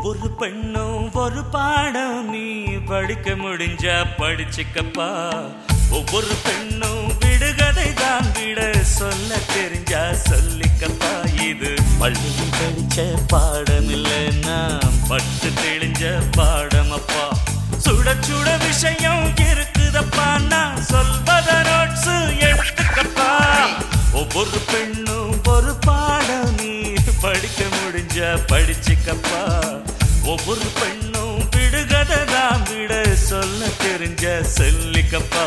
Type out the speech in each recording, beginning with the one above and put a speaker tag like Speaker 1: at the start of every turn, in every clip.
Speaker 1: ஒவ்வொரு பெண்ணும் ஒரு பாடம் நீ படிக்க முடிஞ்சா படிச்சுக்கப்பா ஒவ்வொரு பெண்ணும் விடுகதை தான் விட சொல்ல தெரிஞ்சா சொல்லிக்கப்பா இது பள்ளியில் படிச்ச பாடம் இல்லை நாம் பட்டு தெளிஞ்ச பாடம் அப்பா சுட சுட விஷயம் இருக்குதப்பா நான் சொல்வத நோட்ஸ் எடுத்துக்கப்பா ஒவ்வொரு பெண்ணும் ஒரு பாடம் நீ படிக்க முடிஞ்ச படிச்சுக்கப்பா ஒவ்வொரு பெண்ணும் விடுகதை தான் விட சொல்ல தெரிஞ்ச சொல்லிக்கப்பா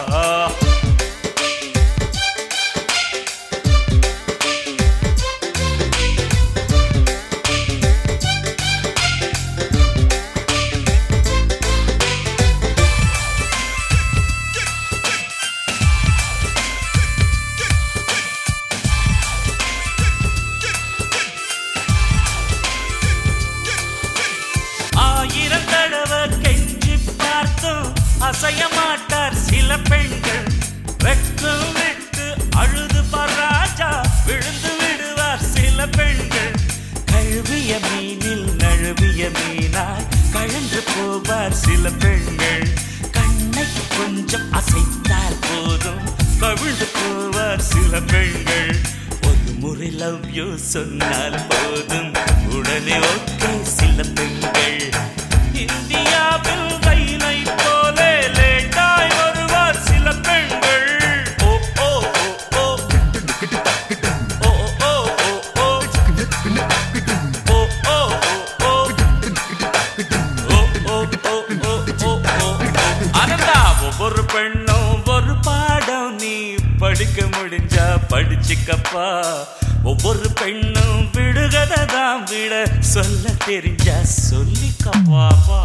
Speaker 1: ஆயிரம் தடவை கெஞ்சி பார்த்தும் அசைய மாட்டார் சில பெண்கள் வெட்கம் விட்டு அழுது பராஜா விழுந்து விடுவார் சில பெண்கள் கழுவிய மீனில் நழுவிய மீனாய் கழன்று போவார் சில பெண்கள் கண்ணை கொஞ்சம் அசைத்தால் போதும் கவிழ்ந்து போவார் சில பெண்கள் ஒரு முறை லவ் யூ சொன்னால் போதும் உடனே ஓகே சில பெண்கள் இந்தியாவில் ரயிலை போல லேட்டாய் வருவார் சில பெண்கள் ஓ ஓ ஓ ஓ ஓ ஓ ஓ ஓ ஓ ஓ ஓ அனந்தா ஒவ்வொரு பெண்ணும் ஒரு பாடம் நீ படிக்க முடிஞ்சா படிச்சுக்கப்பா ஒவ்வொரு பெண்ணும் விடுகதை தான் விட சொல்ல தெரிஞ்சா சொல்லிக்கப்பாப்பா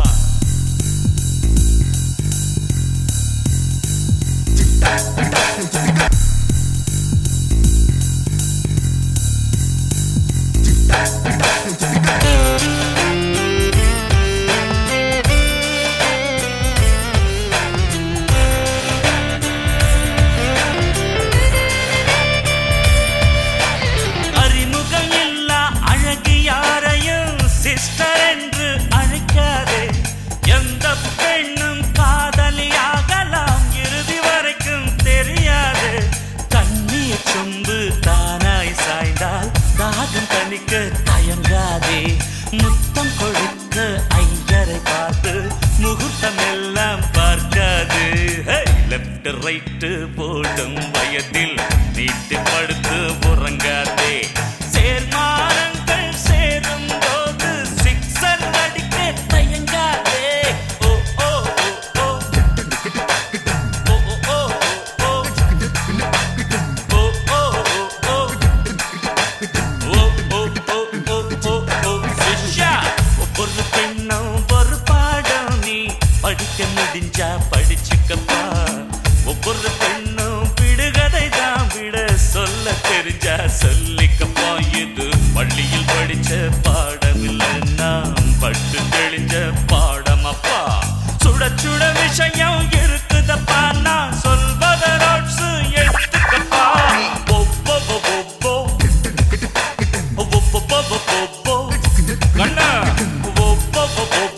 Speaker 1: அறிமுகம் இல்லா அழகு யாரையும் சிஸ்டர் என்று அழைக்காதே எந்த பெண்ணும் காதலியாகலாம் இறுதி வரைக்கும் தெரியாது தண்ணீர் சொம்பு தானாய் சாய்ந்தால் தாகம் தணிக்க தயங்காதே முத்தம் கொடுக்க ஐயரை பார்த்து முகூர்த்தம் எல்லாம் பார்க்காது லெப்ட் ரைட்டு போடும் வயதில் நீட்டு படுத்து உறங்காதே சேர்மானங்கள் சேரும் போது சிக்ஸர் அடிக்க தயங்காதே ஓ ஓ ஓ ஓ ஓ ஓ ஓ ஓ ஓ ஓ ஓ ஓ ஒவ்வொரு பெண்ணும் ஒரு பாடம் நீ படிக்க முடிஞ்சா படிச்சுக்கப்பா ஒவ்வொரு பெண்ணும் விடுகதை தான் விட சொல்ல தெரிஞ்சா சொல்லிக்கப்பா இது பள்ளியில் படிச்ச பாடம் இல்ல நாம் பட்டு தெளிஞ்ச பாடம் அப்பா சுட சுட விஷயம் இருக்குதப்பா நான் சொல்வத நோட்ஸ் எடுத்துக்கப்பா போ போ போ போ போ போ போ போ போ போ போ கண்ணா போ போ போ போ